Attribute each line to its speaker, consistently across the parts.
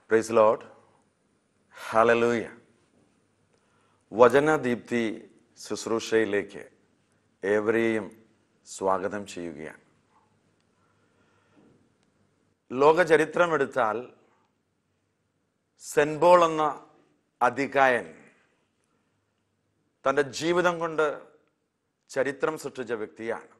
Speaker 1: price Lord hallelujah വചനദീപ്തി ശുശ്രൂഷയിലേക്ക് ഏവരെയും സ്വാഗതം ചെയ്യുകയാണ് ലോക ചരിത്രമെടുത്താൽ സെൻബോൾ എന്ന അധികായൻ തൻ്റെ ജീവിതം കൊണ്ട് ചരിത്രം സൃഷ്ടിച്ച വ്യക്തിയാണ്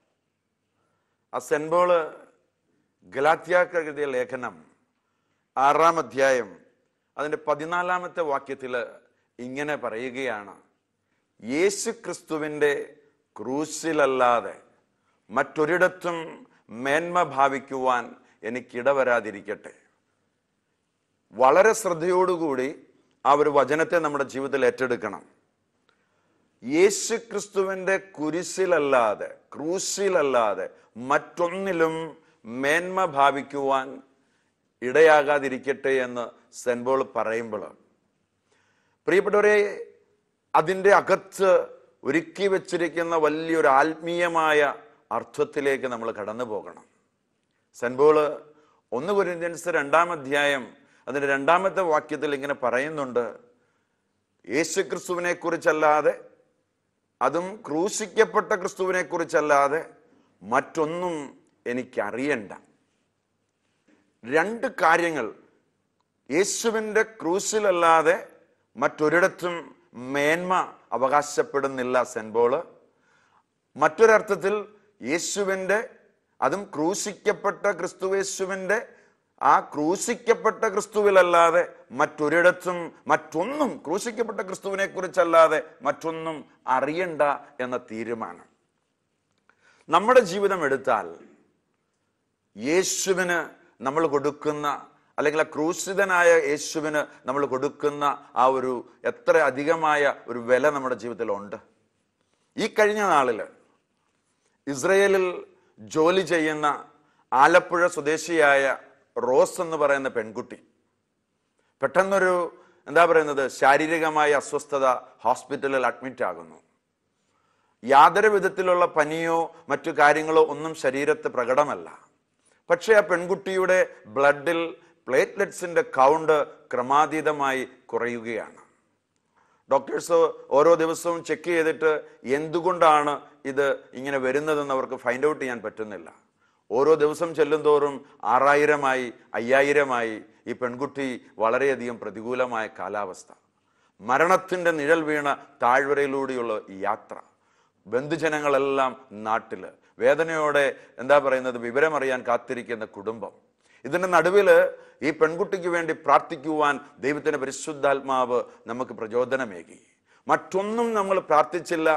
Speaker 1: ആ സെൻബോള് ഗലാത്യാക്ക് എഴുതിയ ലേഖനം ആറാം അധ്യായം അതിൻ്റെ പതിനാലാമത്തെ വാക്യത്തിൽ ഇങ്ങനെ പറയുകയാണ് യേശു ക്രിസ്തുവിൻ്റെ ക്രൂശിലല്ലാതെ മറ്റൊരിടത്തും മേന്മ ഭാവിക്കുവാൻ എനിക്കിടവരാതിരിക്കട്ടെ വളരെ ശ്രദ്ധയോടുകൂടി ആ ഒരു വചനത്തെ നമ്മുടെ ജീവിതത്തിൽ ഏറ്റെടുക്കണം യേശു ക്രിസ്തുവിൻ്റെ കുരിശിലല്ലാതെ ക്രൂശിലല്ലാതെ മറ്റൊന്നിലും മേന്മ ഭാവിക്കുവാൻ ഇടയാകാതിരിക്കട്ടെ എന്ന് സെൻബോൾ പറയുമ്പോൾ പ്രിയപ്പെട്ടവരെ അതിൻ്റെ അകത്ത് ഒരുക്കി വച്ചിരിക്കുന്ന വലിയൊരു ആത്മീയമായ അർത്ഥത്തിലേക്ക് നമ്മൾ കടന്നു പോകണം സെൻബോള് ഒന്ന് കുരിന്ത്യൻസ് രണ്ടാം അധ്യായം അതിൻ്റെ രണ്ടാമത്തെ വാക്യത്തിൽ ഇങ്ങനെ പറയുന്നുണ്ട് യേശു ക്രിസ്തുവിനെ കുറിച്ചല്ലാതെ അതും ക്രൂശിക്കപ്പെട്ട ക്രിസ്തുവിനെ കുറിച്ചല്ലാതെ മറ്റൊന്നും എനിക്കറിയണ്ട രണ്ട് കാര്യങ്ങൾ യേശുവിൻ്റെ ക്രൂശിലല്ലാതെ മറ്റൊരിടത്തും മേന്മ അവകാശപ്പെടുന്നില്ല സെൻബോള് മറ്റൊരർത്ഥത്തിൽ യേശുവിൻ്റെ അതും ക്രൂശിക്കപ്പെട്ട ക്രിസ്തുവേശുവിൻ്റെ ആ ക്രൂശിക്കപ്പെട്ട ക്രിസ്തുവിലല്ലാതെ മറ്റൊരിടത്തും മറ്റൊന്നും ക്രൂശിക്കപ്പെട്ട ക്രിസ്തുവിനെ കുറിച്ചല്ലാതെ മറ്റൊന്നും അറിയണ്ട എന്ന തീരുമാനം നമ്മുടെ ജീവിതം എടുത്താൽ യേശുവിന് നമ്മൾ കൊടുക്കുന്ന അല്ലെങ്കിൽ ആ ക്രൂശിതനായ യേശുവിന് നമ്മൾ കൊടുക്കുന്ന ആ ഒരു എത്ര അധികമായ ഒരു വില നമ്മുടെ ജീവിതത്തിലുണ്ട് ഈ കഴിഞ്ഞ നാളിൽ ഇസ്രയേലിൽ ജോലി ചെയ്യുന്ന ആലപ്പുഴ സ്വദേശിയായ റോസ് എന്ന് പറയുന്ന പെൺകുട്ടി പെട്ടെന്നൊരു എന്താ പറയുന്നത് ശാരീരികമായ അസ്വസ്ഥത ഹോസ്പിറ്റലിൽ അഡ്മിറ്റ് ആകുന്നു യാതൊരു വിധത്തിലുള്ള പനിയോ മറ്റു കാര്യങ്ങളോ ഒന്നും ശരീരത്ത് പ്രകടമല്ല പക്ഷേ ആ പെൺകുട്ടിയുടെ ബ്ലഡിൽ പ്ലേറ്റ്ലെറ്റ്സിന്റെ കൗണ്ട് ക്രമാതീതമായി കുറയുകയാണ് ഡോക്ടേഴ്സ് ഓരോ ദിവസവും ചെക്ക് ചെയ്തിട്ട് എന്തുകൊണ്ടാണ് ഇത് ഇങ്ങനെ വരുന്നതെന്ന് അവർക്ക് ഫൈൻഡ് ഔട്ട് ചെയ്യാൻ പറ്റുന്നില്ല ഓരോ ദിവസം ചെല്ലുന്തോറും ആറായിരമായി അയ്യായിരമായി ഈ പെൺകുട്ടി വളരെയധികം പ്രതികൂലമായ കാലാവസ്ഥ മരണത്തിന്റെ നിഴൽ വീണ താഴ്വരയിലൂടെയുള്ള ഈ യാത്ര ബന്ധുജനങ്ങളെല്ലാം നാട്ടില് വേദനയോടെ എന്താ പറയുന്നത് വിവരമറിയാൻ കാത്തിരിക്കുന്ന കുടുംബം ഇതിന്റെ നടുവില് ഈ പെൺകുട്ടിക്ക് വേണ്ടി പ്രാർത്ഥിക്കുവാൻ ദൈവത്തിന്റെ പരിശുദ്ധാത്മാവ് നമുക്ക് പ്രചോദനമേകി മറ്റൊന്നും നമ്മൾ പ്രാർത്ഥിച്ചില്ല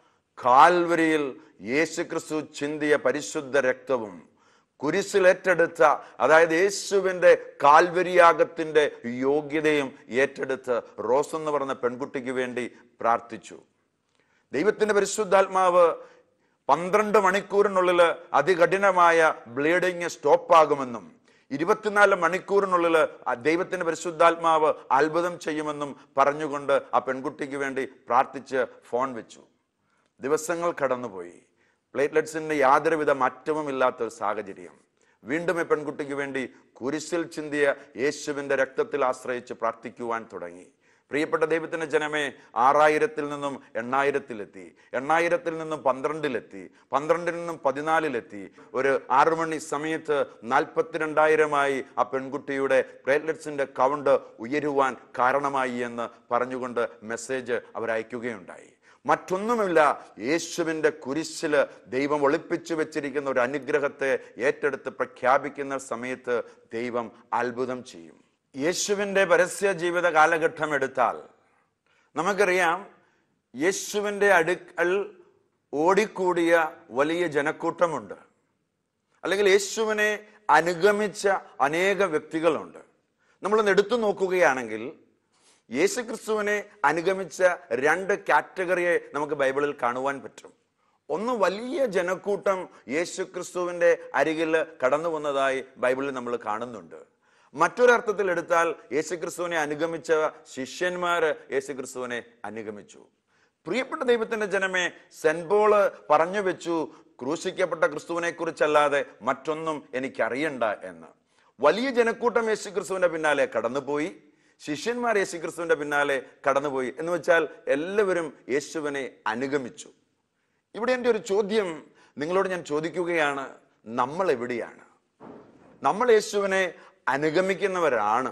Speaker 1: കാൽവരിയിൽ യേശുക്രിസ്തു ചിന്തിയ പരിശുദ്ധ രക്തവും കുരിശിലേറ്റെടുത്ത അതായത് യേശുവിന്റെ കാൽവരിയാഗത്തിന്റെ യോഗ്യതയും ഏറ്റെടുത്ത് റോസ് എന്ന് പറഞ്ഞ പെൺകുട്ടിക്ക് വേണ്ടി പ്രാർത്ഥിച്ചു ദൈവത്തിന്റെ പരിശുദ്ധാത്മാവ് പന്ത്രണ്ട് മണിക്കൂറിനുള്ളിൽ അതികഠിനമായ ബ്ലീഡിങ് സ്റ്റോപ്പാകുമെന്നും ഇരുപത്തിനാല് മണിക്കൂറിനുള്ളിൽ ആ ദൈവത്തിന്റെ പരിശുദ്ധാത്മാവ് അത്ഭുതം ചെയ്യുമെന്നും പറഞ്ഞുകൊണ്ട് ആ പെൺകുട്ടിക്ക് വേണ്ടി പ്രാർത്ഥിച്ച് ഫോൺ വെച്ചു ദിവസങ്ങൾ കടന്നുപോയി പ്ലേറ്റ്ലെറ്റ്സിന്റെ യാതൊരുവിധ മാറ്റവും ഇല്ലാത്ത ഒരു സാഹചര്യം വീണ്ടും ഈ പെൺകുട്ടിക്ക് വേണ്ടി കുരിശിൽ ചിന്തിയ യേശുവിന്റെ രക്തത്തിൽ ആശ്രയിച്ച് പ്രാർത്ഥിക്കുവാൻ തുടങ്ങി പ്രിയപ്പെട്ട ദൈവത്തിന്റെ ജനമേ ആറായിരത്തിൽ നിന്നും എണ്ണായിരത്തിലെത്തി എണ്ണായിരത്തിൽ നിന്നും പന്ത്രണ്ടിലെത്തി പന്ത്രണ്ടിൽ നിന്നും പതിനാലിലെത്തി ഒരു ആറു മണി സമയത്ത് നാൽപ്പത്തിരണ്ടായിരമായി ആ പെൺകുട്ടിയുടെ പ്ലേറ്റ്ലെറ്റ്സിന്റെ കൗണ്ട് ഉയരുവാൻ കാരണമായി എന്ന് പറഞ്ഞുകൊണ്ട് മെസ്സേജ് അവരയക്കുകയുണ്ടായി മറ്റൊന്നുമില്ല യേശുവിന്റെ കുരിശില് ദൈവം ഒളിപ്പിച്ചു വെച്ചിരിക്കുന്ന ഒരു അനുഗ്രഹത്തെ ഏറ്റെടുത്ത് പ്രഖ്യാപിക്കുന്ന സമയത്ത് ദൈവം അത്ഭുതം ചെയ്യും യേശുവിന്റെ പരസ്യ ജീവിത കാലഘട്ടം എടുത്താൽ നമുക്കറിയാം യേശുവിന്റെ അടുക്കൽ ഓടിക്കൂടിയ വലിയ ജനക്കൂട്ടമുണ്ട് അല്ലെങ്കിൽ യേശുവിനെ അനുഗമിച്ച അനേക വ്യക്തികളുണ്ട് നമ്മളൊന്ന് എടുത്തു നോക്കുകയാണെങ്കിൽ യേശുക്രിസ്തുവിനെ അനുഗമിച്ച രണ്ട് കാറ്റഗറിയെ നമുക്ക് ബൈബിളിൽ കാണുവാൻ പറ്റും ഒന്ന് വലിയ ജനക്കൂട്ടം യേശുക്രിസ്തുവിന്റെ അരികിൽ കടന്നു വന്നതായി ബൈബിളിൽ നമ്മൾ കാണുന്നുണ്ട് മറ്റൊരർത്ഥത്തിൽ എടുത്താൽ യേശുക്രിസ്തുവിനെ അനുഗമിച്ച ശിഷ്യന്മാര് യേശുക്രിസ്തുവിനെ അനുഗമിച്ചു പ്രിയപ്പെട്ട ദൈവത്തിന്റെ ജനമേ സെൻപോള് പറഞ്ഞു വെച്ചു ക്രൂശിക്കപ്പെട്ട ക്രിസ്തുവിനെ കുറിച്ചല്ലാതെ മറ്റൊന്നും എനിക്കറിയണ്ട എന്ന് വലിയ ജനക്കൂട്ടം യേശു ക്രിസ്തുവിന്റെ പിന്നാലെ കടന്നുപോയി ശിഷ്യന്മാർ യേശു ക്രിസ്തുവിന്റെ പിന്നാലെ കടന്നുപോയി എന്ന് വെച്ചാൽ എല്ലാവരും യേശുവിനെ അനുഗമിച്ചു ഇവിടെ എൻ്റെ ഒരു ചോദ്യം നിങ്ങളോട് ഞാൻ ചോദിക്കുകയാണ് നമ്മൾ എവിടെയാണ് നമ്മൾ യേശുവിനെ അനുഗമിക്കുന്നവരാണ്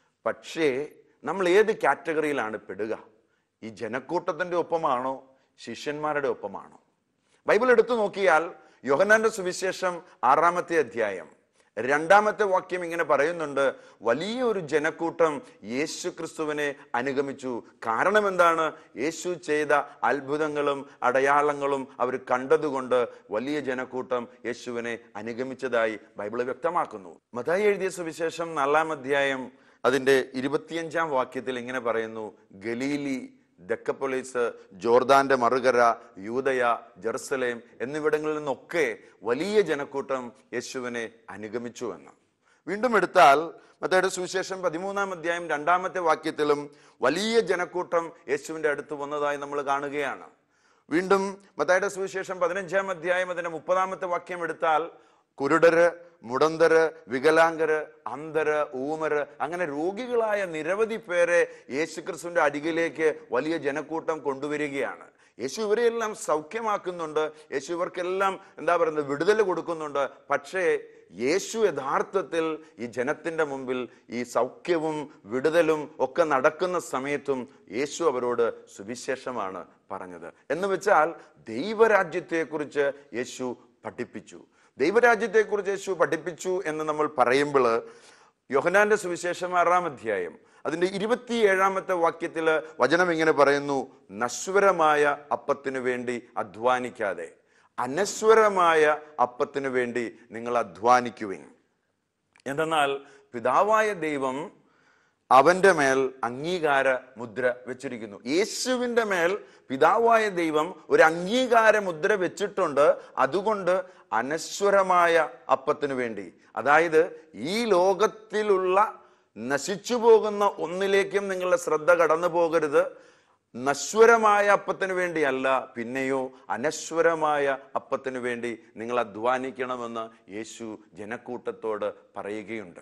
Speaker 1: പക്ഷേ നമ്മൾ ഏത് കാറ്റഗറിയിലാണ് പെടുക ഈ ജനക്കൂട്ടത്തിന്റെ ഒപ്പമാണോ ശിഷ്യന്മാരുടെ ഒപ്പമാണോ ബൈബിൾ എടുത്തു നോക്കിയാൽ യോഹന്നാന്റെ സുവിശേഷം ആറാമത്തെ അധ്യായം രണ്ടാമത്തെ വാക്യം ഇങ്ങനെ പറയുന്നുണ്ട് വലിയ ഒരു ജനക്കൂട്ടം യേശു ക്രിസ്തുവിനെ അനുഗമിച്ചു കാരണം എന്താണ് യേശു ചെയ്ത അത്ഭുതങ്ങളും അടയാളങ്ങളും അവർ കണ്ടതുകൊണ്ട് വലിയ ജനക്കൂട്ടം യേശുവിനെ അനുഗമിച്ചതായി ബൈബിള് വ്യക്തമാക്കുന്നു മതായി എഴുതിയ സുവിശേഷം നാലാം അധ്യായം അതിന്റെ ഇരുപത്തിയഞ്ചാം വാക്യത്തിൽ ഇങ്ങനെ പറയുന്നു ഗലീലി ദക്കപ്പൊളീസ് ജോർദാന്റെ മറുകര യൂതയ ജെറുസലേം എന്നിവിടങ്ങളിൽ നിന്നൊക്കെ വലിയ ജനക്കൂട്ടം യേശുവിനെ അനുഗമിച്ചു എന്ന് വീണ്ടും എടുത്താൽ മത്തയുടെ സുവിശേഷം പതിമൂന്നാം അധ്യായം രണ്ടാമത്തെ വാക്യത്തിലും വലിയ ജനക്കൂട്ടം യേശുവിന്റെ അടുത്ത് വന്നതായി നമ്മൾ കാണുകയാണ് വീണ്ടും മത്തായുടെ സുവിശേഷം പതിനഞ്ചാം അധ്യായം അതിന്റെ മുപ്പതാമത്തെ വാക്യം എടുത്താൽ കുരുടര് മുടന്തര് വികലാംഗര് അന്ധര് ഊമര് അങ്ങനെ രോഗികളായ നിരവധി പേരെ യേശുക്രിസ്തുവിന്റെ അരികിലേക്ക് വലിയ ജനക്കൂട്ടം കൊണ്ടുവരികയാണ് യേശു ഇവരെയെല്ലാം സൗഖ്യമാക്കുന്നുണ്ട് യേശു ഇവർക്കെല്ലാം എന്താ പറയുന്നത് വിടുതൽ കൊടുക്കുന്നുണ്ട് പക്ഷേ യേശു യഥാർത്ഥത്തിൽ ഈ ജനത്തിന്റെ മുമ്പിൽ ഈ സൗഖ്യവും വിടുതലും ഒക്കെ നടക്കുന്ന സമയത്തും യേശു അവരോട് സുവിശേഷമാണ് പറഞ്ഞത് എന്ന് വെച്ചാൽ ദൈവരാജ്യത്തെക്കുറിച്ച് യേശു പഠിപ്പിച്ചു ദൈവരാജ്യത്തെക്കുറിച്ച് യേശു പഠിപ്പിച്ചു എന്ന് നമ്മൾ പറയുമ്പോൾ യോഹനാന്റെ സുവിശേഷം ആറാം അധ്യായം അതിന്റെ ഇരുപത്തിയേഴാമത്തെ വാക്യത്തിൽ വചനം ഇങ്ങനെ പറയുന്നു നശ്വരമായ അപ്പത്തിനു വേണ്ടി അധ്വാനിക്കാതെ അനശ്വരമായ അപ്പത്തിനു വേണ്ടി നിങ്ങൾ അധ്വാനിക്കുവിൻ എന്തെന്നാൽ പിതാവായ ദൈവം അവന്റെ മേൽ അംഗീകാര മുദ്ര വെച്ചിരിക്കുന്നു യേശുവിന്റെ മേൽ പിതാവായ ദൈവം ഒരു അംഗീകാര മുദ്ര വെച്ചിട്ടുണ്ട് അതുകൊണ്ട് അനശ്വരമായ അപ്പത്തിനു വേണ്ടി അതായത് ഈ ലോകത്തിലുള്ള നശിച്ചു പോകുന്ന ഒന്നിലേക്കും നിങ്ങളുടെ ശ്രദ്ധ കടന്നു പോകരുത് നശ്വരമായ അപ്പത്തിനു വേണ്ടിയല്ല പിന്നെയോ അനശ്വരമായ അപ്പത്തിനു വേണ്ടി നിങ്ങൾ അധ്വാനിക്കണമെന്ന് യേശു ജനക്കൂട്ടത്തോട് പറയുകയുണ്ട്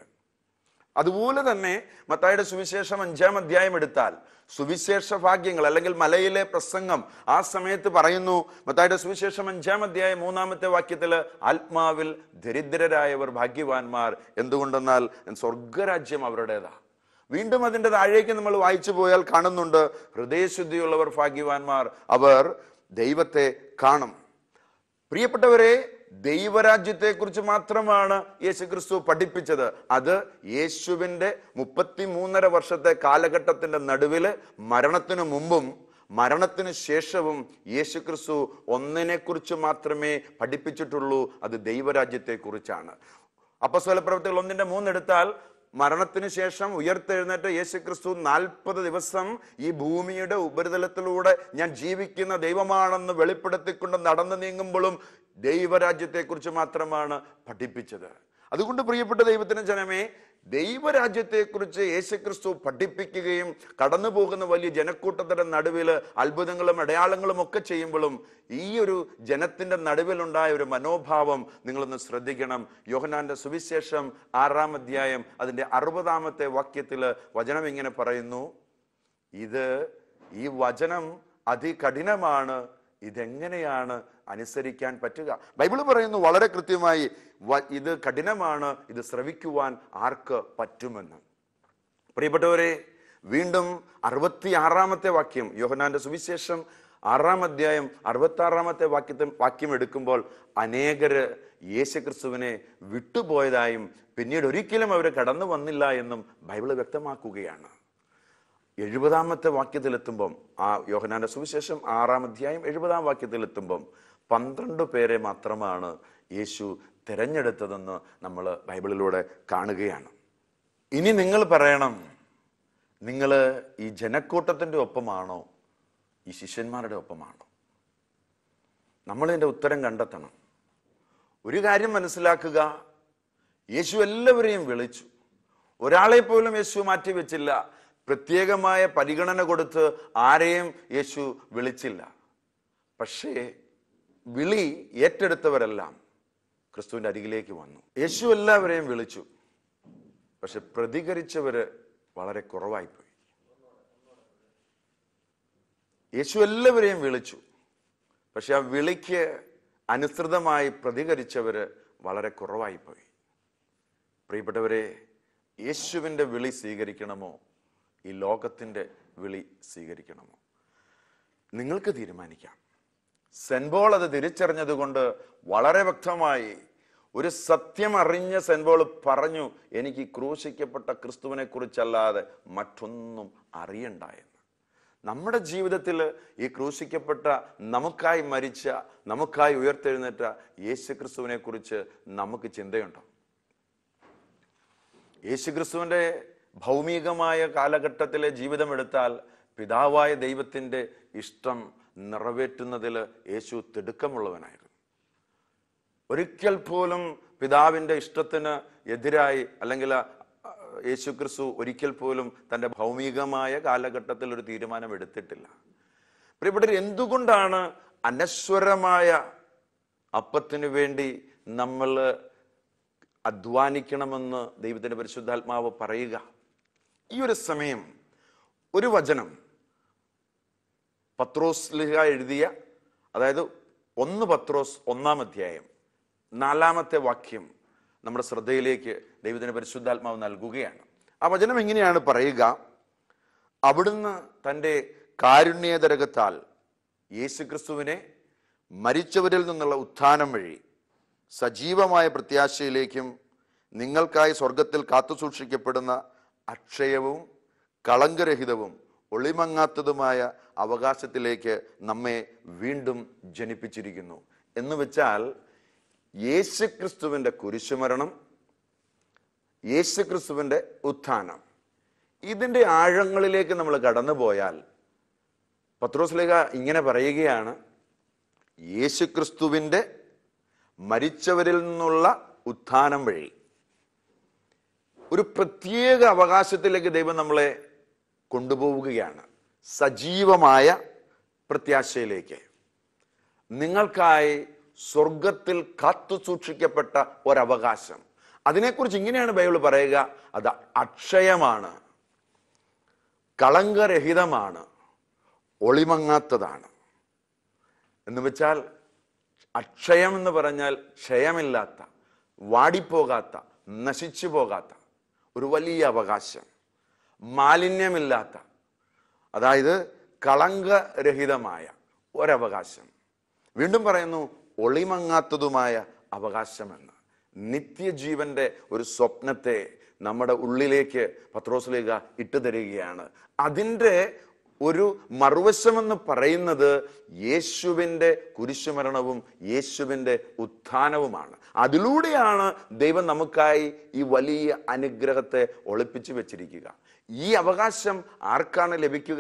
Speaker 1: അതുപോലെ തന്നെ മത്തായുടെ സുവിശേഷം അഞ്ചാം അധ്യായം എടുത്താൽ സുവിശേഷ ഭാഗ്യങ്ങൾ അല്ലെങ്കിൽ മലയിലെ പ്രസംഗം ആ സമയത്ത് പറയുന്നു മത്തായുടെ സുവിശേഷം അഞ്ചാം അധ്യായം മൂന്നാമത്തെ വാക്യത്തില് ആത്മാവിൽ ദരിദ്രരായവർ ഭാഗ്യവാന്മാർ എന്തുകൊണ്ടെന്നാൽ സ്വർഗരാജ്യം അവരുടേതാ വീണ്ടും അതിന്റെ താഴേക്ക് നമ്മൾ വായിച്ചു പോയാൽ കാണുന്നുണ്ട് ഹൃദയശുദ്ധിയുള്ളവർ ഭാഗ്യവാന്മാർ അവർ ദൈവത്തെ കാണും പ്രിയപ്പെട്ടവരെ ദൈവരാജ്യത്തെക്കുറിച്ച് മാത്രമാണ് യേശുക്രിസ്തു പഠിപ്പിച്ചത് അത് യേശുവിന്റെ മുപ്പത്തി മൂന്നര വർഷത്തെ കാലഘട്ടത്തിന്റെ നടുവില് മരണത്തിനു മുമ്പും മരണത്തിന് ശേഷവും യേശുക്രിസ്തു ഒന്നിനെക്കുറിച്ച് മാത്രമേ പഠിപ്പിച്ചിട്ടുള്ളൂ അത് ദൈവരാജ്യത്തെക്കുറിച്ചാണ് അപ്പസ്വല പ്രവർത്തികൾ ഒന്നിന്റെ മൂന്നെടുത്താൽ മരണത്തിന് ശേഷം ഉയർത്തെഴുന്നേറ്റ യേശുക്രിസ്തു നാൽപ്പത് ദിവസം ഈ ഭൂമിയുടെ ഉപരിതലത്തിലൂടെ ഞാൻ ജീവിക്കുന്ന ദൈവമാണെന്ന് വെളിപ്പെടുത്തിക്കൊണ്ട് നടന്നു നീങ്ങുമ്പോഴും ദൈവരാജ്യത്തെക്കുറിച്ച് മാത്രമാണ് പഠിപ്പിച്ചത് അതുകൊണ്ട് പ്രിയപ്പെട്ട ദൈവത്തിന് ജനമേ ദൈവരാജ്യത്തെക്കുറിച്ച് യേശുക്രിസ്തു പഠിപ്പിക്കുകയും കടന്നു പോകുന്ന വലിയ ജനക്കൂട്ടത്തിന്റെ നടുവിൽ അത്ഭുതങ്ങളും അടയാളങ്ങളും ഒക്കെ ചെയ്യുമ്പോഴും ഈ ഒരു ജനത്തിന്റെ നടുവിലുണ്ടായ ഒരു മനോഭാവം നിങ്ങളൊന്ന് ശ്രദ്ധിക്കണം യോഹനാന്റെ സുവിശേഷം ആറാം അധ്യായം അതിന്റെ അറുപതാമത്തെ വാക്യത്തില് വചനം ഇങ്ങനെ പറയുന്നു ഇത് ഈ വചനം അതികഠിനമാണ് ഇതെങ്ങനെയാണ് അനുസരിക്കാൻ പറ്റുക ബൈബിള് പറയുന്നു വളരെ കൃത്യമായി വ- ഇത് കഠിനമാണ് ഇത് ശ്രവിക്കുവാൻ ആർക്ക് പറ്റുമെന്ന് പ്രിയപ്പെട്ടവരെ വീണ്ടും അറുപത്തി ആറാമത്തെ വാക്യം യോഹനാന്റെ സുവിശേഷം ആറാം അധ്യായം അറുപത്തി ആറാമത്തെ വാക്യത്തെ വാക്യം എടുക്കുമ്പോൾ അനേകര് യേശുക്രിസ്തുവിനെ വിട്ടുപോയതായും പിന്നീട് ഒരിക്കലും അവർ കടന്നു വന്നില്ല എന്നും ബൈബിള് വ്യക്തമാക്കുകയാണ് എഴുപതാമത്തെ വാക്യത്തിലെത്തുമ്പം ആ യോഹനാന്റെ സുവിശേഷം ആറാം അധ്യായം എഴുപതാം വാക്യത്തിലെത്തുമ്പം പന്ത്രണ്ട് പേരെ മാത്രമാണ് യേശു തിരഞ്ഞെടുത്തതെന്ന് നമ്മൾ ബൈബിളിലൂടെ കാണുകയാണ് ഇനി നിങ്ങൾ പറയണം നിങ്ങൾ ഈ ജനക്കൂട്ടത്തിന്റെ ഒപ്പമാണോ ഈ ശിഷ്യന്മാരുടെ ഒപ്പമാണോ നമ്മൾ ഇതിന്റെ ഉത്തരം കണ്ടെത്തണം ഒരു കാര്യം മനസ്സിലാക്കുക യേശു എല്ലാവരെയും വിളിച്ചു ഒരാളെ പോലും യേശു മാറ്റി വെച്ചില്ല പ്രത്യേകമായ പരിഗണന കൊടുത്ത് ആരെയും യേശു വിളിച്ചില്ല പക്ഷേ വിളി ഏറ്റെടുത്തവരെല്ലാം ക്രിസ്തുവിന്റെ അരികിലേക്ക് വന്നു യേശു എല്ലാവരെയും വിളിച്ചു പക്ഷെ പ്രതികരിച്ചവര് വളരെ കുറവായിപ്പോയി യേശു എല്ലാവരെയും വിളിച്ചു പക്ഷെ ആ വിളിക്ക് അനുസൃതമായി പ്രതികരിച്ചവര് വളരെ കുറവായിപ്പോയി പ്രിയപ്പെട്ടവരെ യേശുവിൻ്റെ വിളി സ്വീകരിക്കണമോ ഈ ലോകത്തിൻ്റെ വിളി സ്വീകരിക്കണമോ നിങ്ങൾക്ക് തീരുമാനിക്കാം സെൻബോൾ അത് തിരിച്ചറിഞ്ഞതുകൊണ്ട് വളരെ വ്യക്തമായി ഒരു സത്യം അറിഞ്ഞ സെൻബോൾ പറഞ്ഞു എനിക്ക് ഈ ക്രൂശിക്കപ്പെട്ട ക്രിസ്തുവിനെ കുറിച്ചല്ലാതെ മറ്റൊന്നും അറിയണ്ടായെന്ന് നമ്മുടെ ജീവിതത്തിൽ ഈ ക്രൂശിക്കപ്പെട്ട നമുക്കായി മരിച്ച നമുക്കായി ഉയർത്തെഴുന്നേറ്റ യേശു ക്രിസ്തുവിനെ കുറിച്ച് നമുക്ക് ചിന്തയുണ്ടോ യേശുക്രിസ്തുവിന്റെ ഭൗമികമായ കാലഘട്ടത്തിലെ ജീവിതം എടുത്താൽ പിതാവായ ദൈവത്തിന്റെ ഇഷ്ടം നിറവേറ്റുന്നതിൽ യേശു തിടുക്കമുള്ളവനായിരുന്നു ഒരിക്കൽ പോലും പിതാവിന്റെ ഇഷ്ടത്തിന് എതിരായി അല്ലെങ്കിൽ യേശു ക്രിസ്തു ഒരിക്കൽ പോലും തൻ്റെ ഭൗമികമായ കാലഘട്ടത്തിൽ ഒരു തീരുമാനം എടുത്തിട്ടില്ല പ്രിയപ്പെട്ടവർ എന്തുകൊണ്ടാണ് അനശ്വരമായ അപ്പത്തിനു വേണ്ടി നമ്മൾ അധ്വാനിക്കണമെന്ന് ദൈവത്തിന്റെ പരിശുദ്ധാത്മാവ് പറയുക ഈ ഒരു സമയം ഒരു വചനം പത്രോസ് ലിഹ എഴുതിയ അതായത് ഒന്ന് പത്രോസ് ഒന്നാം അധ്യായം നാലാമത്തെ വാക്യം നമ്മുടെ ശ്രദ്ധയിലേക്ക് ദൈവത്തിന്റെ പരിശുദ്ധാത്മാവ് നൽകുകയാണ് ആ വചനം എങ്ങനെയാണ് പറയുക അവിടുന്ന് തൻ്റെ കാരുണ്യതരകത്താൽ യേശുക്രിസ്തുവിനെ മരിച്ചവരിൽ നിന്നുള്ള ഉത്ഥാനം വഴി സജീവമായ പ്രത്യാശയിലേക്കും നിങ്ങൾക്കായി സ്വർഗത്തിൽ കാത്തുസൂക്ഷിക്കപ്പെടുന്ന അക്ഷയവും കളങ്കരഹിതവും ഒളിമങ്ങാത്തതുമായ അവകാശത്തിലേക്ക് നമ്മെ വീണ്ടും ജനിപ്പിച്ചിരിക്കുന്നു എന്ന് വെച്ചാൽ യേശുക്രിസ്തുവിൻ്റെ കുരിശുമരണം യേശുക്രിസ്തുവിൻ്റെ ഉത്ഥാനം ഇതിൻ്റെ ആഴങ്ങളിലേക്ക് നമ്മൾ കടന്നു പോയാൽ പത്രോസ്ലേഖ ഇങ്ങനെ പറയുകയാണ് യേശുക്രിസ്തുവിൻ്റെ മരിച്ചവരിൽ നിന്നുള്ള ഉത്ഥാനം വഴി ഒരു പ്രത്യേക അവകാശത്തിലേക്ക് ദൈവം നമ്മളെ കൊണ്ടുപോവുകയാണ് സജീവമായ പ്രത്യാശയിലേക്ക് നിങ്ങൾക്കായി സ്വർഗത്തിൽ കാത്തു സൂക്ഷിക്കപ്പെട്ട ഒരവകാശം അതിനെക്കുറിച്ച് ഇങ്ങനെയാണ് ബൈബിൾ പറയുക അത് അക്ഷയമാണ് കളങ്കരഹിതമാണ് ഒളിമങ്ങാത്തതാണ് എന്ന് വെച്ചാൽ അക്ഷയം എന്ന് പറഞ്ഞാൽ ക്ഷയമില്ലാത്ത വാടിപ്പോകാത്ത നശിച്ചു പോകാത്ത ഒരു വലിയ അവകാശം മാലിന്യമില്ലാത്ത അതായത് കളങ്കരഹിതമായ ഒരവകാശം വീണ്ടും പറയുന്നു ഒളിമങ്ങാത്തതുമായ അവകാശമെന്ന് നിത്യജീവന്റെ ഒരു സ്വപ്നത്തെ നമ്മുടെ ഉള്ളിലേക്ക് പത്രോസിലേഖ ഇട്ടു തരികയാണ് അതിൻ്റെ ഒരു മറുവശമെന്ന് പറയുന്നത് യേശുവിൻ്റെ കുരിശുമരണവും യേശുവിൻ്റെ ഉത്ഥാനവുമാണ് അതിലൂടെയാണ് ദൈവം നമുക്കായി ഈ വലിയ അനുഗ്രഹത്തെ ഒളിപ്പിച്ചു വെച്ചിരിക്കുക ഈ അവകാശം ആർക്കാണ് ലഭിക്കുക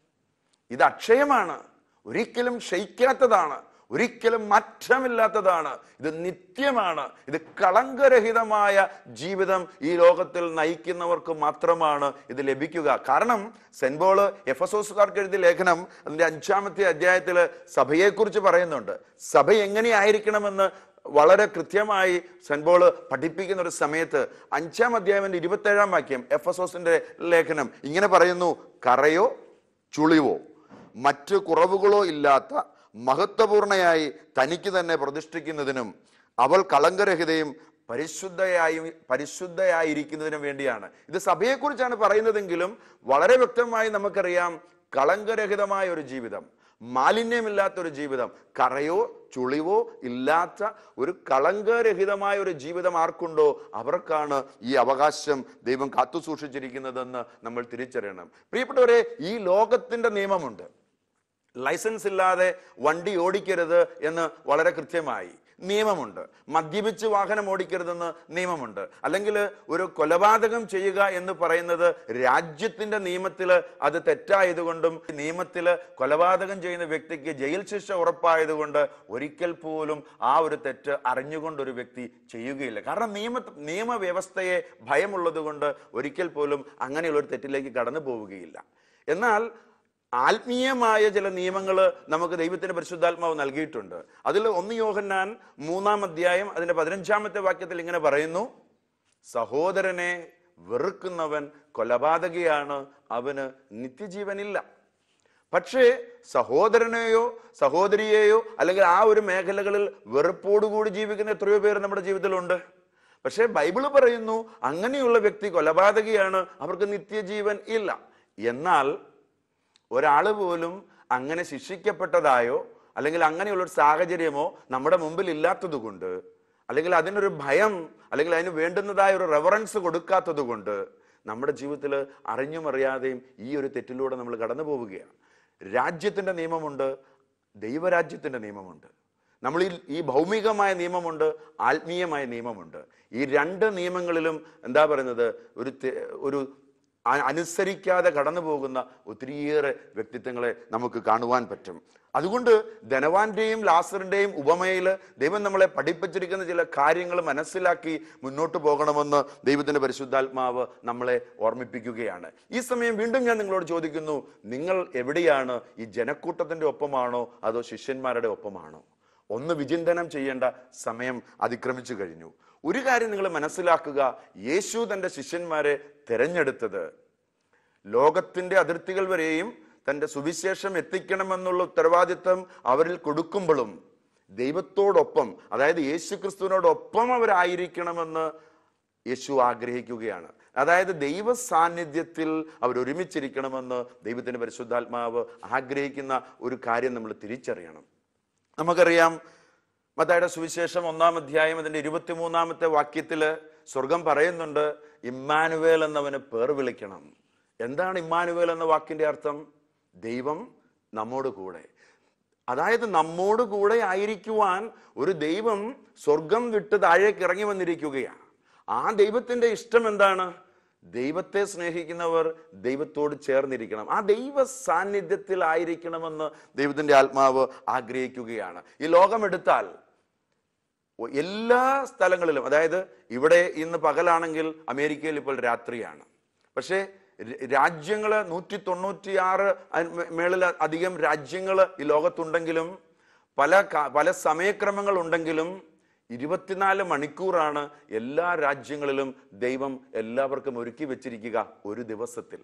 Speaker 1: ഇത് അക്ഷയമാണ് ഒരിക്കലും ക്ഷയിക്കാത്തതാണ് ഒരിക്കലും മാറ്റമില്ലാത്തതാണ് ഇത് നിത്യമാണ് ഇത് കളങ്കരഹിതമായ ജീവിതം ഈ ലോകത്തിൽ നയിക്കുന്നവർക്ക് മാത്രമാണ് ഇത് ലഭിക്കുക കാരണം സെൻബോള് എഫസോസുകാർക്ക് എഴുതിയ ലേഖനം അതിന്റെ അഞ്ചാമത്തെ അധ്യായത്തിൽ സഭയെക്കുറിച്ച് പറയുന്നുണ്ട് സഭ എങ്ങനെയായിരിക്കണമെന്ന് വളരെ കൃത്യമായി സെൻബോള് പഠിപ്പിക്കുന്ന ഒരു സമയത്ത് അഞ്ചാം അധ്യായത്തിന്റെ ഇരുപത്തേഴാം വാക്യം എഫസോസിന്റെ ലേഖനം ഇങ്ങനെ പറയുന്നു കറയോ ചുളിവോ മറ്റ് കുറവുകളോ ഇല്ലാത്ത മഹത്വപൂർണയായി തനിക്ക് തന്നെ പ്രതിഷ്ഠിക്കുന്നതിനും അവൾ കളങ്കരഹിതയും പരിശുദ്ധയായി പരിശുദ്ധയായിരിക്കുന്നതിനും വേണ്ടിയാണ് ഇത് സഭയെക്കുറിച്ചാണ് പറയുന്നതെങ്കിലും വളരെ വ്യക്തമായി നമുക്കറിയാം കളങ്കരഹിതമായ ഒരു ജീവിതം മാലിന്യമില്ലാത്ത ഒരു ജീവിതം കറയോ ചുളിവോ ഇല്ലാത്ത ഒരു കളങ്കരഹിതമായ ഒരു ജീവിതം ആർക്കുണ്ടോ അവർക്കാണ് ഈ അവകാശം ദൈവം കാത്തു സൂക്ഷിച്ചിരിക്കുന്നതെന്ന് നമ്മൾ തിരിച്ചറിയണം പ്രിയപ്പെട്ടവരെ ഈ ലോകത്തിന്റെ നിയമമുണ്ട് ലൈസൻസ് ഇല്ലാതെ വണ്ടി ഓടിക്കരുത് എന്ന് വളരെ കൃത്യമായി നിയമമുണ്ട് മദ്യപിച്ച് വാഹനം ഓടിക്കരുതെന്ന് നിയമമുണ്ട് അല്ലെങ്കിൽ ഒരു കൊലപാതകം ചെയ്യുക എന്ന് പറയുന്നത് രാജ്യത്തിന്റെ നിയമത്തിൽ അത് തെറ്റായതുകൊണ്ടും നിയമത്തിൽ കൊലപാതകം ചെയ്യുന്ന വ്യക്തിക്ക് ജയിൽ ശിക്ഷ ഉറപ്പായതുകൊണ്ട് ഒരിക്കൽ പോലും ആ ഒരു തെറ്റ് അറിഞ്ഞുകൊണ്ട് ഒരു വ്യക്തി ചെയ്യുകയില്ല കാരണം നിയമ നിയമവ്യവസ്ഥയെ ഭയമുള്ളത് കൊണ്ട് ഒരിക്കൽ പോലും അങ്ങനെയുള്ള ഒരു തെറ്റിലേക്ക് കടന്നു പോവുകയില്ല എന്നാൽ ആത്മീയമായ ചില നിയമങ്ങൾ നമുക്ക് ദൈവത്തിന്റെ പരിശുദ്ധാത്മാവ് നൽകിയിട്ടുണ്ട് അതിൽ ഒന്ന് യോഹന്നാൻ മൂന്നാം അധ്യായം അതിന്റെ പതിനഞ്ചാമത്തെ വാക്യത്തിൽ ഇങ്ങനെ പറയുന്നു സഹോദരനെ വെറുക്കുന്നവൻ കൊലപാതകയാണ് അവന് നിത്യജീവനില്ല പക്ഷേ സഹോദരനെയോ സഹോദരിയെയോ അല്ലെങ്കിൽ ആ ഒരു മേഖലകളിൽ വെറുപ്പോടുകൂടി ജീവിക്കുന്ന എത്രയോ പേര് നമ്മുടെ ജീവിതത്തിലുണ്ട് പക്ഷേ ബൈബിള് പറയുന്നു അങ്ങനെയുള്ള വ്യക്തി കൊലപാതകയാണ് അവർക്ക് നിത്യജീവൻ ഇല്ല എന്നാൽ ഒരാൾ പോലും അങ്ങനെ ശിക്ഷിക്കപ്പെട്ടതായോ അല്ലെങ്കിൽ അങ്ങനെയുള്ള ഒരു സാഹചര്യമോ നമ്മുടെ മുമ്പിൽ ഇല്ലാത്തത് കൊണ്ട് അല്ലെങ്കിൽ അതിനൊരു ഭയം അല്ലെങ്കിൽ അതിന് വേണ്ടുന്നതായ ഒരു റെഫറൻസ് കൊടുക്കാത്തത് കൊണ്ട് നമ്മുടെ ജീവിതത്തിൽ അറിഞ്ഞും അറിയാതെയും ഈ ഒരു തെറ്റിലൂടെ നമ്മൾ കടന്നു പോവുകയാണ് രാജ്യത്തിൻ്റെ നിയമമുണ്ട് ദൈവരാജ്യത്തിൻ്റെ നിയമമുണ്ട് നമ്മൾ ഈ ഈ ഭൗമികമായ നിയമമുണ്ട് ആത്മീയമായ നിയമമുണ്ട് ഈ രണ്ട് നിയമങ്ങളിലും എന്താ പറയുന്നത് ഒരു തെ- ഒരു അ- അനുസരിക്കാതെ കടന്നു പോകുന്ന ഒത്തിരിയേറെ വ്യക്തിത്വങ്ങളെ നമുക്ക് കാണുവാൻ പറ്റും അതുകൊണ്ട് ധനവാന്റെയും ലാസറിന്റെയും ഉപമയിൽ ദൈവം നമ്മളെ പഠിപ്പിച്ചിരിക്കുന്ന ചില കാര്യങ്ങൾ മനസ്സിലാക്കി മുന്നോട്ട് പോകണമെന്ന് ദൈവത്തിന്റെ പരിശുദ്ധാത്മാവ് നമ്മളെ ഓർമ്മിപ്പിക്കുകയാണ് ഈ സമയം വീണ്ടും ഞാൻ നിങ്ങളോട് ചോദിക്കുന്നു നിങ്ങൾ എവിടെയാണ് ഈ ജനക്കൂട്ടത്തിന്റെ ഒപ്പമാണോ അതോ ശിഷ്യന്മാരുടെ ഒപ്പമാണോ ഒന്ന് വിചിന്തനം ചെയ്യേണ്ട സമയം അതിക്രമിച്ചു കഴിഞ്ഞു ഒരു കാര്യം നിങ്ങൾ മനസ്സിലാക്കുക യേശു തന്റെ ശിഷ്യന്മാരെ തിരഞ്ഞെടുത്തത് ലോകത്തിന്റെ അതിർത്തികൾ വരെയും തന്റെ സുവിശേഷം എത്തിക്കണമെന്നുള്ള ഉത്തരവാദിത്വം അവരിൽ കൊടുക്കുമ്പോഴും ദൈവത്തോടൊപ്പം അതായത് യേശു ക്രിസ്തുവിനോടൊപ്പം അവരായിരിക്കണമെന്ന് യേശു ആഗ്രഹിക്കുകയാണ് അതായത് ദൈവ സാന്നിധ്യത്തിൽ അവർ ഒരുമിച്ചിരിക്കണമെന്ന് ദൈവത്തിന്റെ പരിശുദ്ധാത്മാവ് ആഗ്രഹിക്കുന്ന ഒരു കാര്യം നമ്മൾ തിരിച്ചറിയണം നമുക്കറിയാം മത്തായുടെ സുവിശേഷം ഒന്നാം അധ്യായം അതിന്റെ ഇരുപത്തിമൂന്നാമത്തെ വാക്യത്തില് സ്വർഗം പറയുന്നുണ്ട് ഇമ്മാനുവേൽ എന്നവന് പേർ വിളിക്കണം എന്താണ് ഇമ്മാനുവേൽ എന്ന വാക്കിന്റെ അർത്ഥം ദൈവം നമ്മോട് കൂടെ അതായത് നമ്മോട് കൂടെ ആയിരിക്കുവാൻ ഒരു ദൈവം സ്വർഗം വിട്ട് താഴേക്ക് ഇറങ്ങി വന്നിരിക്കുകയാണ് ആ ദൈവത്തിന്റെ ഇഷ്ടം എന്താണ് ദൈവത്തെ സ്നേഹിക്കുന്നവർ ദൈവത്തോട് ചേർന്നിരിക്കണം ആ ദൈവ സാന്നിധ്യത്തിൽ ആയിരിക്കണമെന്ന് ദൈവത്തിന്റെ ആത്മാവ് ആഗ്രഹിക്കുകയാണ് ഈ ലോകം എടുത്താൽ ഒ- എല്ലാ സ്ഥലങ്ങളിലും അതായത് ഇവിടെ ഇന്ന് പകലാണെങ്കിൽ അമേരിക്കയിൽ ഇപ്പോൾ രാത്രിയാണ് പക്ഷേ ര- രാജ്യങ്ങള് നൂറ്റി തൊണ്ണൂറ്റിയാറ് അ- മേ- മേളിൽ അധികം രാജ്യങ്ങൾ ഈ ലോകത്തുണ്ടെങ്കിലും പല ക- പല സമയക്രമങ്ങൾ ഉണ്ടെങ്കിലും ഇരുപത്തിനാല് മണിക്കൂറാണ് എല്ലാ രാജ്യങ്ങളിലും ദൈവം എല്ലാവർക്കും ഒരുക്കി വെച്ചിരിക്കുക ഒരു ദിവസത്തിൽ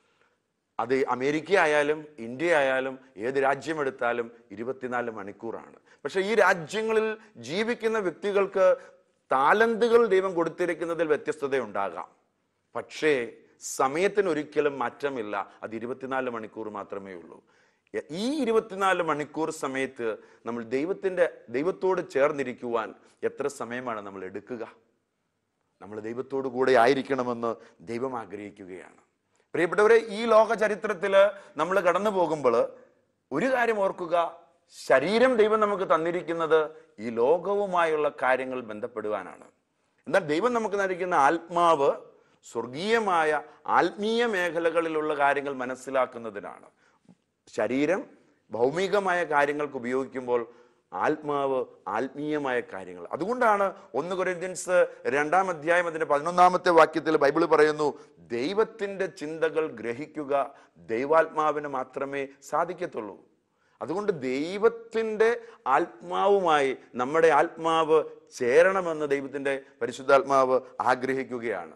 Speaker 1: അത് അമേരിക്ക ആയാലും ഇന്ത്യ ആയാലും ഏത് രാജ്യമെടുത്താലും ഇരുപത്തിനാല് മണിക്കൂറാണ് പക്ഷെ ഈ രാജ്യങ്ങളിൽ ജീവിക്കുന്ന വ്യക്തികൾക്ക് താലന്തുകൾ ദൈവം കൊടുത്തിരിക്കുന്നതിൽ വ്യത്യസ്തത ഉണ്ടാകാം പക്ഷേ സമയത്തിന് ഒരിക്കലും മാറ്റമില്ല അത് ഇരുപത്തിനാല് മണിക്കൂർ മാത്രമേ ഉള്ളൂ എ- ഈ ഇരുപത്തിനാല് മണിക്കൂർ സമയത്ത് നമ്മൾ ദൈവത്തിന്റെ ദൈവത്തോട് ചേർന്നിരിക്കുവാൻ എത്ര സമയമാണ് നമ്മൾ എടുക്കുക നമ്മൾ ദൈവത്തോടു കൂടെ ആയിരിക്കണമെന്ന് ദൈവം ആഗ്രഹിക്കുകയാണ് പ്രിയപ്പെട്ടവരെ ഈ ലോക ചരിത്രത്തില് നമ്മൾ കടന്നു പോകുമ്പോൾ ഒരു കാര്യം ഓർക്കുക ശരീരം ദൈവം നമുക്ക് തന്നിരിക്കുന്നത് ഈ ലോകവുമായുള്ള കാര്യങ്ങൾ ബന്ധപ്പെടുവാനാണ് എന്നാൽ ദൈവം നമുക്ക് നൽകുന്ന ആത്മാവ് സ്വർഗീയമായ ആത്മീയ മേഖലകളിലുള്ള കാര്യങ്ങൾ മനസ്സിലാക്കുന്നതിനാണ് ശരീരം ഭൗമികമായ കാര്യങ്ങൾക്ക് ഉപയോഗിക്കുമ്പോൾ ആത്മാവ് ആത്മീയമായ കാര്യങ്ങൾ അതുകൊണ്ടാണ് ഒന്ന് കൊരിന്ത്യൻസ് രണ്ടാം അധ്യായം അതിന്റെ പതിനൊന്നാമത്തെ വാക്യത്തിൽ ബൈബിൾ പറയുന്നു ദൈവത്തിന്റെ ചിന്തകൾ ഗ്രഹിക്കുക ദൈവാത്മാവിന് മാത്രമേ സാധിക്കത്തുള്ളൂ അതുകൊണ്ട് ദൈവത്തിന്റെ ആത്മാവുമായി നമ്മുടെ ആത്മാവ് ചേരണമെന്ന് ദൈവത്തിന്റെ പരിശുദ്ധാത്മാവ് ആഗ്രഹിക്കുകയാണ്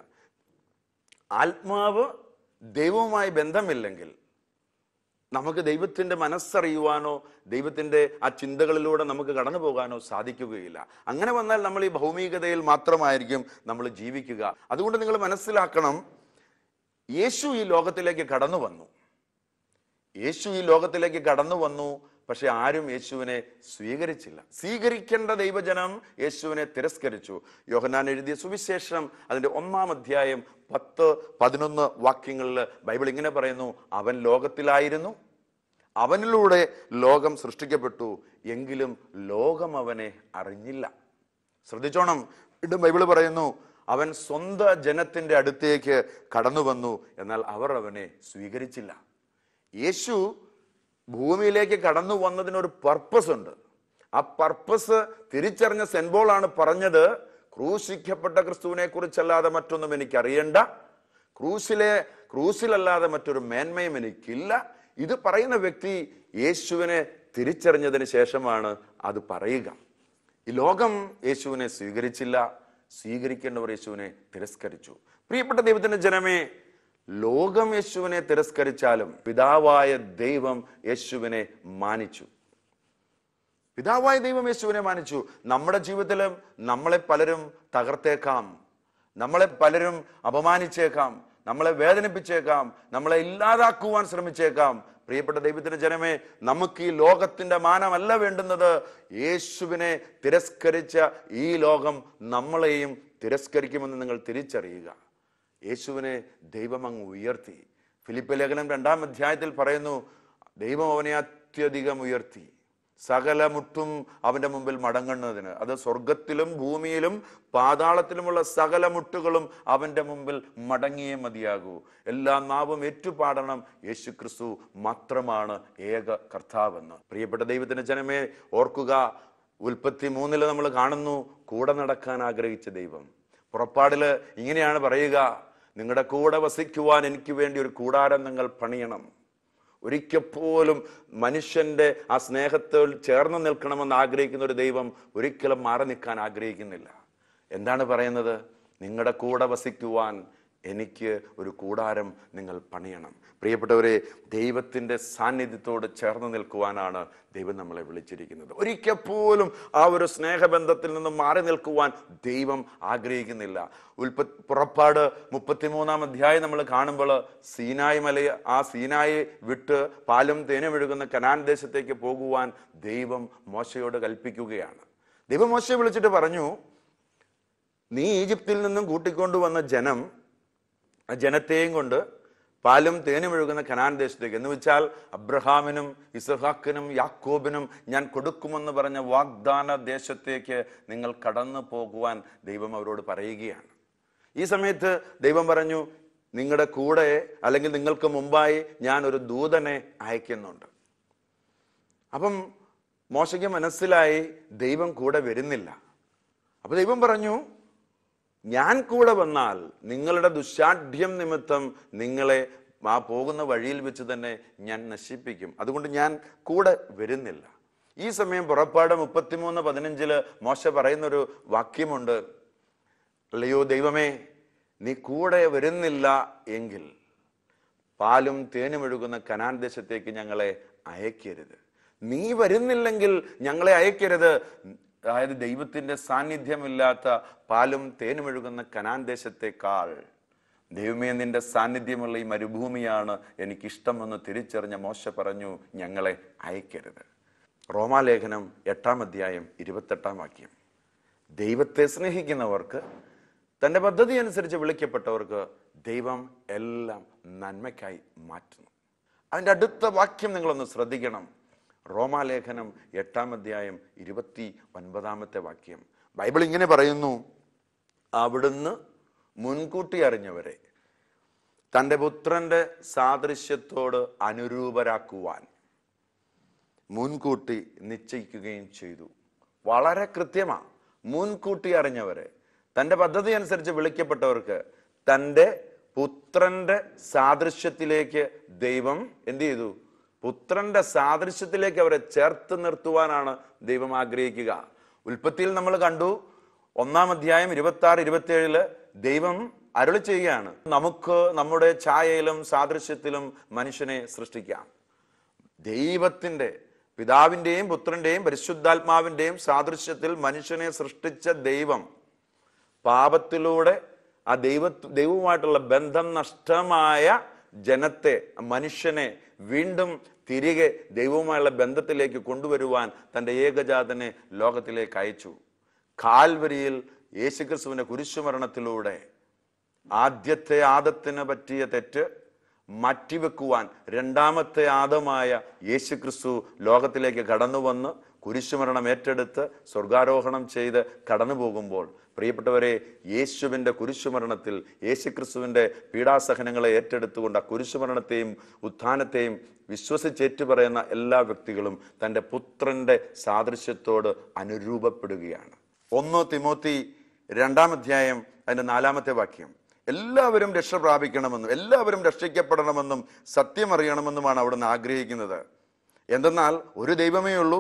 Speaker 1: ആത്മാവ് ദൈവവുമായി ബന്ധമില്ലെങ്കിൽ നമുക്ക് ദൈവത്തിന്റെ മനസ്സറിയുവാനോ ദൈവത്തിന്റെ ആ ചിന്തകളിലൂടെ നമുക്ക് കടന്നു പോകാനോ സാധിക്കുകയില്ല അങ്ങനെ വന്നാൽ നമ്മൾ ഈ ഭൗമികതയിൽ മാത്രമായിരിക്കും നമ്മൾ ജീവിക്കുക അതുകൊണ്ട് നിങ്ങൾ മനസ്സിലാക്കണം യേശു ഈ ലോകത്തിലേക്ക് കടന്നു വന്നു യേശു ഈ ലോകത്തിലേക്ക് കടന്നു വന്നു പക്ഷെ ആരും യേശുവിനെ സ്വീകരിച്ചില്ല സ്വീകരിക്കേണ്ട ദൈവജനം യേശുവിനെ തിരസ്കരിച്ചു യോഹന്നാൻ എഴുതിയ സുവിശേഷം അതിന്റെ ഒന്നാം അധ്യായം പത്ത് പതിനൊന്ന് വാക്യങ്ങളിൽ ബൈബിൾ ഇങ്ങനെ പറയുന്നു അവൻ ലോകത്തിലായിരുന്നു അവനിലൂടെ ലോകം സൃഷ്ടിക്കപ്പെട്ടു എങ്കിലും ലോകം അവനെ അറിഞ്ഞില്ല ശ്രദ്ധിച്ചോണം വീണ്ടും ബൈബിള് പറയുന്നു അവൻ സ്വന്തം ജനത്തിന്റെ അടുത്തേക്ക് കടന്നു വന്നു എന്നാൽ അവർ അവനെ സ്വീകരിച്ചില്ല യേശു ഭൂമിയിലേക്ക് കടന്നു വന്നതിനൊരു പർപ്പസ് ഉണ്ട് ആ പർപ്പസ് തിരിച്ചറിഞ്ഞ സെൻബോളാണ് പറഞ്ഞത് ക്രൂശിക്കപ്പെട്ട ക്രിസ്തുവിനെ കുറിച്ചല്ലാതെ മറ്റൊന്നും എനിക്ക് അറിയണ്ട ക്രൂശിലെ ക്രൂശിലല്ലാതെ മറ്റൊരു മേന്മയും എനിക്കില്ല ഇത് പറയുന്ന വ്യക്തി യേശുവിനെ തിരിച്ചറിഞ്ഞതിന് ശേഷമാണ് അത് പറയുക ഈ ലോകം യേശുവിനെ സ്വീകരിച്ചില്ല സ്വീകരിക്കേണ്ടവർ യേശുവിനെ തിരസ്കരിച്ചു പ്രിയപ്പെട്ട ദൈവത്തിന്റെ ജനമേ ലോകം യേശുവിനെ തിരസ്കരിച്ചാലും പിതാവായ ദൈവം യേശുവിനെ മാനിച്ചു പിതാവായ ദൈവം യേശുവിനെ മാനിച്ചു നമ്മുടെ ജീവിതത്തിലും നമ്മളെ പലരും തകർത്തേക്കാം നമ്മളെ പലരും അപമാനിച്ചേക്കാം നമ്മളെ വേദനിപ്പിച്ചേക്കാം നമ്മളെ ഇല്ലാതാക്കുവാൻ ശ്രമിച്ചേക്കാം പ്രിയപ്പെട്ട ദൈവത്തിന്റെ ജനമേ നമുക്ക് ഈ ലോകത്തിന്റെ മാനമല്ല വേണ്ടുന്നത് യേശുവിനെ തിരസ്കരിച്ച ഈ ലോകം നമ്മളെയും തിരസ്കരിക്കുമെന്ന് നിങ്ങൾ തിരിച്ചറിയുക യേശുവിനെ ദൈവം അങ്ങ് ഉയർത്തി ഫിലിപ്പ് ലേഖനം രണ്ടാം അധ്യായത്തിൽ പറയുന്നു ദൈവം അവനെ അത്യധികം ഉയർത്തി സകല മുട്ടും അവന്റെ മുമ്പിൽ മടങ്ങുന്നതിന് അത് സ്വർഗത്തിലും ഭൂമിയിലും പാതാളത്തിലുമുള്ള സകല മുട്ടുകളും അവന്റെ മുമ്പിൽ മടങ്ങിയേ മതിയാകൂ എല്ലാ നാവും ഏറ്റുപാടണം യേശു ക്രിസ്തു മാത്രമാണ് ഏക കർത്താവെന്ന് പ്രിയപ്പെട്ട ദൈവത്തിന്റെ ജനമേ ഓർക്കുക ഉൽപ്പത്തി മൂന്നില് നമ്മൾ കാണുന്നു കൂടെ നടക്കാൻ ആഗ്രഹിച്ച ദൈവം പുറപ്പാടില് ഇങ്ങനെയാണ് പറയുക നിങ്ങളുടെ കൂടെ വസിക്കുവാൻ എനിക്ക് വേണ്ടി ഒരു കൂടാരം നിങ്ങൾ പണിയണം ഒരിക്കൽ പോലും മനുഷ്യന്റെ ആ സ്നേഹത്തിൽ ചേർന്ന് നിൽക്കണമെന്ന് ആഗ്രഹിക്കുന്ന ഒരു ദൈവം ഒരിക്കലും മാറി നിൽക്കാൻ ആഗ്രഹിക്കുന്നില്ല എന്താണ് പറയുന്നത് നിങ്ങളുടെ കൂടെ വസിക്കുവാൻ എനിക്ക് ഒരു കൂടാരം നിങ്ങൾ പണിയണം പ്രിയപ്പെട്ടവരെ ദൈവത്തിൻ്റെ സാന്നിധ്യത്തോട് ചേർന്ന് നിൽക്കുവാനാണ് ദൈവം നമ്മളെ വിളിച്ചിരിക്കുന്നത് ഒരിക്കൽ പോലും ആ ഒരു സ്നേഹബന്ധത്തിൽ നിന്ന് മാറി നിൽക്കുവാൻ ദൈവം ആഗ്രഹിക്കുന്നില്ല ഉൽപ്പ പുറപ്പാട് മുപ്പത്തിമൂന്നാം അധ്യായം നമ്മൾ കാണുമ്പോൾ സീനായി മല ആ സീനായി വിട്ട് പാലും തേനും ഒഴുകുന്ന കനാൻ ദേശത്തേക്ക് പോകുവാൻ ദൈവം മോശയോട് കൽപ്പിക്കുകയാണ് ദൈവം മോശയെ വിളിച്ചിട്ട് പറഞ്ഞു നീ ഈജിപ്തിൽ നിന്നും കൂട്ടിക്കൊണ്ടുവന്ന ജനം ആ ജനത്തെയും കൊണ്ട് പാലും തേനും ഒഴുകുന്ന കനാൻ ദേശത്തേക്ക് എന്ന് വെച്ചാൽ അബ്രഹാമിനും ഇസഹാക്കിനും യാക്കോബിനും ഞാൻ കൊടുക്കുമെന്ന് പറഞ്ഞ വാഗ്ദാന ദേശത്തേക്ക് നിങ്ങൾ കടന്നു പോകുവാൻ ദൈവം അവരോട് പറയുകയാണ് ഈ സമയത്ത് ദൈവം പറഞ്ഞു നിങ്ങളുടെ കൂടെ അല്ലെങ്കിൽ നിങ്ങൾക്ക് മുമ്പായി ഞാൻ ഒരു ദൂതനെ അയക്കുന്നുണ്ട് അപ്പം മോശയ്ക്ക് മനസ്സിലായി ദൈവം കൂടെ വരുന്നില്ല അപ്പൊ ദൈവം പറഞ്ഞു ഞാൻ കൂടെ വന്നാൽ നിങ്ങളുടെ ദുശാഠ്യം നിമിത്തം നിങ്ങളെ ആ പോകുന്ന വഴിയിൽ വെച്ച് തന്നെ ഞാൻ നശിപ്പിക്കും അതുകൊണ്ട് ഞാൻ കൂടെ വരുന്നില്ല ഈ സമയം പുറപ്പാട് മുപ്പത്തിമൂന്ന് പതിനഞ്ചില് മോശ പറയുന്നൊരു വാക്യമുണ്ട് അല്ലയോ ദൈവമേ നീ കൂടെ വരുന്നില്ല എങ്കിൽ പാലും തേനും ഒഴുകുന്ന കനാൻ ദേശത്തേക്ക് ഞങ്ങളെ അയക്കരുത് നീ വരുന്നില്ലെങ്കിൽ ഞങ്ങളെ അയക്കരുത് അതായത് ദൈവത്തിന്റെ സാന്നിധ്യമില്ലാത്ത പാലും തേനും ഒഴുകുന്ന കനാൻ ദേശത്തേക്കാൾ ദൈവമേ നിന്റെ സാന്നിധ്യമുള്ള ഈ മരുഭൂമിയാണ് എനിക്കിഷ്ടമെന്ന് തിരിച്ചറിഞ്ഞ മോശ പറഞ്ഞു ഞങ്ങളെ അയക്കരുത് റോമാലേഖനം എട്ടാം അധ്യായം ഇരുപത്തെട്ടാം വാക്യം ദൈവത്തെ സ്നേഹിക്കുന്നവർക്ക് തൻ്റെ പദ്ധതി അനുസരിച്ച് വിളിക്കപ്പെട്ടവർക്ക് ദൈവം എല്ലാം നന്മയ്ക്കായി മാറ്റുന്നു അതിൻ്റെ അടുത്ത വാക്യം നിങ്ങളൊന്ന് ശ്രദ്ധിക്കണം റോമാലേഖനം എട്ടാം അധ്യായം ഇരുപത്തി ഒൻപതാമത്തെ വാക്യം ബൈബിൾ ഇങ്ങനെ പറയുന്നു അവിടുന്ന് മുൻകൂട്ടി അറിഞ്ഞവരെ തൻ്റെ പുത്രന്റെ സാദൃശ്യത്തോട് അനുരൂപരാക്കുവാൻ മുൻകൂട്ടി നിശ്ചയിക്കുകയും ചെയ്തു വളരെ കൃത്യമാണ് മുൻകൂട്ടി അറിഞ്ഞവരെ തൻ്റെ പദ്ധതി അനുസരിച്ച് വിളിക്കപ്പെട്ടവർക്ക് തൻ്റെ പുത്രന്റെ സാദൃശ്യത്തിലേക്ക് ദൈവം എന്ത് ചെയ്തു പുത്രന്റെ സാദൃശ്യത്തിലേക്ക് അവരെ ചേർത്ത് നിർത്തുവാനാണ് ദൈവം ആഗ്രഹിക്കുക ഉൽപ്പത്തിയിൽ നമ്മൾ കണ്ടു ഒന്നാം അധ്യായം ഇരുപത്തി ആറ് ഇരുപത്തി ഏഴില് ദൈവം അരുളി ചെയ്യുകയാണ് നമുക്ക് നമ്മുടെ ഛായയിലും സാദൃശ്യത്തിലും മനുഷ്യനെ സൃഷ്ടിക്കാം ദൈവത്തിന്റെ പിതാവിന്റെയും പുത്രന്റെയും പരിശുദ്ധാത്മാവിന്റെയും സാദൃശ്യത്തിൽ മനുഷ്യനെ സൃഷ്ടിച്ച ദൈവം പാപത്തിലൂടെ ആ ദൈവ ദൈവവുമായിട്ടുള്ള ബന്ധം നഷ്ടമായ ജനത്തെ മനുഷ്യനെ വീണ്ടും തിരികെ ദൈവവുമായുള്ള ബന്ധത്തിലേക്ക് കൊണ്ടുവരുവാൻ തൻ്റെ ഏകജാതനെ ലോകത്തിലേക്ക് അയച്ചു കാൽവരിയിൽ യേശുക്രിസ്തുവിന്റെ കുരിശുമരണത്തിലൂടെ ആദ്യത്തെ ആദത്തിന് പറ്റിയ തെറ്റ് മാറ്റിവെക്കുവാൻ രണ്ടാമത്തെ ആദമായ യേശുക്രിസ്തു ലോകത്തിലേക്ക് കടന്നു വന്ന് കുരിശുമരണം ഏറ്റെടുത്ത് സ്വർഗാരോഹണം ചെയ്ത് കടന്നു പോകുമ്പോൾ പ്രിയപ്പെട്ടവരെ യേശുവിൻ്റെ കുരിശുമരണത്തിൽ യേശുക്രിസ്തുവിൻ്റെ പീഡാസഹനങ്ങളെ ഏറ്റെടുത്തുകൊണ്ട് ആ കുരിശുമരണത്തെയും ഉത്ഥാനത്തെയും വിശ്വസിച്ചേറ്റു പറയുന്ന എല്ലാ വ്യക്തികളും തൻ്റെ പുത്രന്റെ സാദൃശ്യത്തോട് അനുരൂപപ്പെടുകയാണ് ഒന്ന് തിമോത്തി രണ്ടാം അധ്യായം അതിൻ്റെ നാലാമത്തെ വാക്യം എല്ലാവരും രക്ഷ പ്രാപിക്കണമെന്നും എല്ലാവരും രക്ഷിക്കപ്പെടണമെന്നും സത്യം അറിയണമെന്നുമാണ് അവിടുന്ന് ആഗ്രഹിക്കുന്നത് എന്തെന്നാൽ ഒരു ദൈവമേ ഉള്ളൂ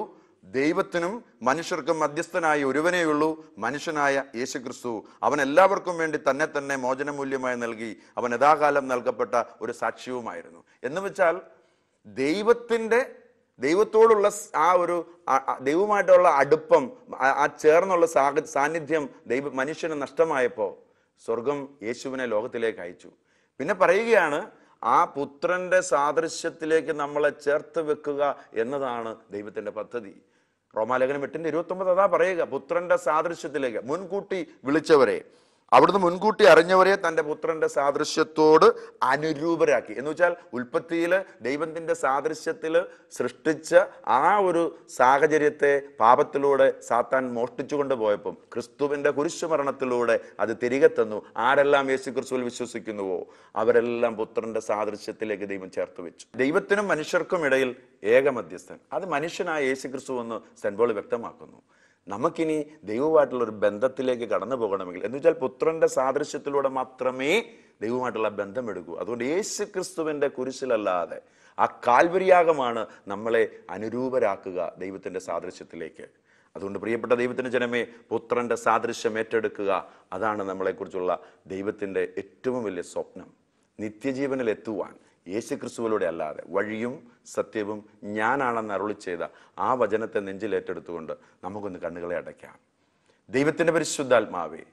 Speaker 1: ദൈവത്തിനും മനുഷ്യർക്കും മധ്യസ്ഥനായ ഒരുവനേയുള്ളൂ മനുഷ്യനായ യേശുക്രിസ്തു അവൻ എല്ലാവർക്കും വേണ്ടി തന്നെ തന്നെ മോചനമൂല്യമായി നൽകി അവൻ യഥാകാലം നൽകപ്പെട്ട ഒരു സാക്ഷ്യവുമായിരുന്നു എന്ന് വെച്ചാൽ ദൈവത്തിൻ്റെ ദൈവത്തോടുള്ള സ് ആ ഒരു ആ- ആ ദൈവമായിട്ടുള്ള അടുപ്പം ആ- ആ ചേർന്നുള്ള സാഹ സാന്നിധ്യം ദൈവ മനുഷ്യന് നഷ്ടമായപ്പോൾ സ്വർഗം യേശുവിനെ ലോകത്തിലേക്ക് അയച്ചു പിന്നെ പറയുകയാണ് ആ പുത്രന്റെ സാദൃശ്യത്തിലേക്ക് നമ്മളെ ചേർത്ത് വെക്കുക എന്നതാണ് ദൈവത്തിന്റെ പദ്ധതി റോമാലേഖനം എട്ടിന്റെ ഇരുപത്തി ഒമ്പത് അതാ പറയുക പുത്രന്റെ സാദൃശ്യത്തിലേക്ക് മുൻകൂട്ടി വിളിച്ചവരെ അവിടുന്ന് മുൻകൂട്ടി അറിഞ്ഞവരെ തന്റെ പുത്രന്റെ സാദൃശ്യത്തോട് അനുരൂപരാക്കി എന്ന് വെച്ചാൽ ഉൽപ്പത്തിയിൽ ദൈവത്തിന്റെ സാദൃശ്യത്തിൽ സൃഷ്ടിച്ച ആ ഒരു സാഹചര്യത്തെ പാപത്തിലൂടെ സാത്താൻ മോഷ്ടിച്ചു കൊണ്ടുപോയപ്പം ക്രിസ്തുവിന്റെ കുരിശുമരണത്തിലൂടെ അത് തിരികെ തന്നു ആരെല്ലാം യേശു ക്രിസ്തുവിൽ വിശ്വസിക്കുന്നുവോ അവരെല്ലാം പുത്രന്റെ സാദൃശ്യത്തിലേക്ക് ദൈവം ചേർത്ത് വെച്ചു ദൈവത്തിനും മനുഷ്യർക്കും ഇടയിൽ ഏക മധ്യസ്ഥൻ അത് മനുഷ്യനായ യേശു ക്രിസ്തു എന്ന് സെൻബോൾ വ്യക്തമാക്കുന്നു നമുക്കിനി ദൈവമായിട്ടുള്ള ഒരു ബന്ധത്തിലേക്ക് കടന്നു പോകണമെങ്കിൽ എന്ന് വെച്ചാൽ പുത്രന്റെ സാദൃശ്യത്തിലൂടെ മാത്രമേ ദൈവമായിട്ടുള്ള ബന്ധം എടുക്കൂ അതുകൊണ്ട് യേശു ക്രിസ്തുവിന്റെ കുരിശിലല്ലാതെ ആ കാൽവരിയാഗമാണ് നമ്മളെ അനുരൂപരാക്കുക ദൈവത്തിന്റെ സാദൃശ്യത്തിലേക്ക് അതുകൊണ്ട് പ്രിയപ്പെട്ട ദൈവത്തിന്റെ ജനമേ പുത്രന്റെ സാദൃശ്യം ഏറ്റെടുക്കുക അതാണ് നമ്മളെക്കുറിച്ചുള്ള ദൈവത്തിന്റെ ഏറ്റവും വലിയ സ്വപ്നം നിത്യജീവനിൽ എത്തുവാൻ യേശു ക്രിസ്തുവിലൂടെ അല്ലാതെ വഴിയും സത്യവും ഞാനാണെന്ന് അരുളി ചെയ്ത ആ വചനത്തെ നെഞ്ചിലേറ്റെടുത്തുകൊണ്ട് നമുക്കൊന്ന് കണ്ണുകളെ അടയ്ക്കാം ദൈവത്തിന്റെ പരിശുദ്ധാത്മാവേ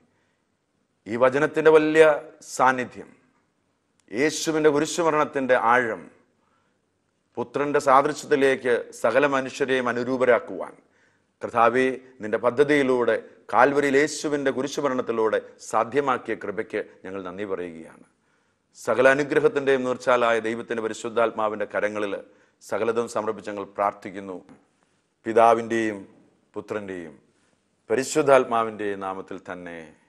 Speaker 1: ഈ വചനത്തിന്റെ വലിയ സാന്നിധ്യം യേശുവിന്റെ കുരിശുമരണത്തിന്റെ ആഴം പുത്രന്റെ സാദൃശ്യത്തിലേക്ക് സകല മനുഷ്യരെയും അനുരൂപരാക്കുവാൻ കർത്താവെ നിന്റെ പദ്ധതിയിലൂടെ കാൽവരിയിൽ യേശുവിന്റെ കുരിശുമരണത്തിലൂടെ സാധ്യമാക്കിയ കൃപയ്ക്ക് ഞങ്ങൾ നന്ദി പറയുകയാണ് സകല അനുഗ്രഹത്തിന്റെയും നീർച്ചാലായ ദൈവത്തിന്റെ പരിശുദ്ധാത്മാവിന്റെ കരങ്ങളിൽ സകലതും സമർപ്പിച്ച് ഞങ്ങൾ പ്രാർത്ഥിക്കുന്നു പിതാവിൻ്റെയും പുത്രൻ്റെയും പരിശുദ്ധാത്മാവിൻ്റെയും നാമത്തിൽ തന്നെ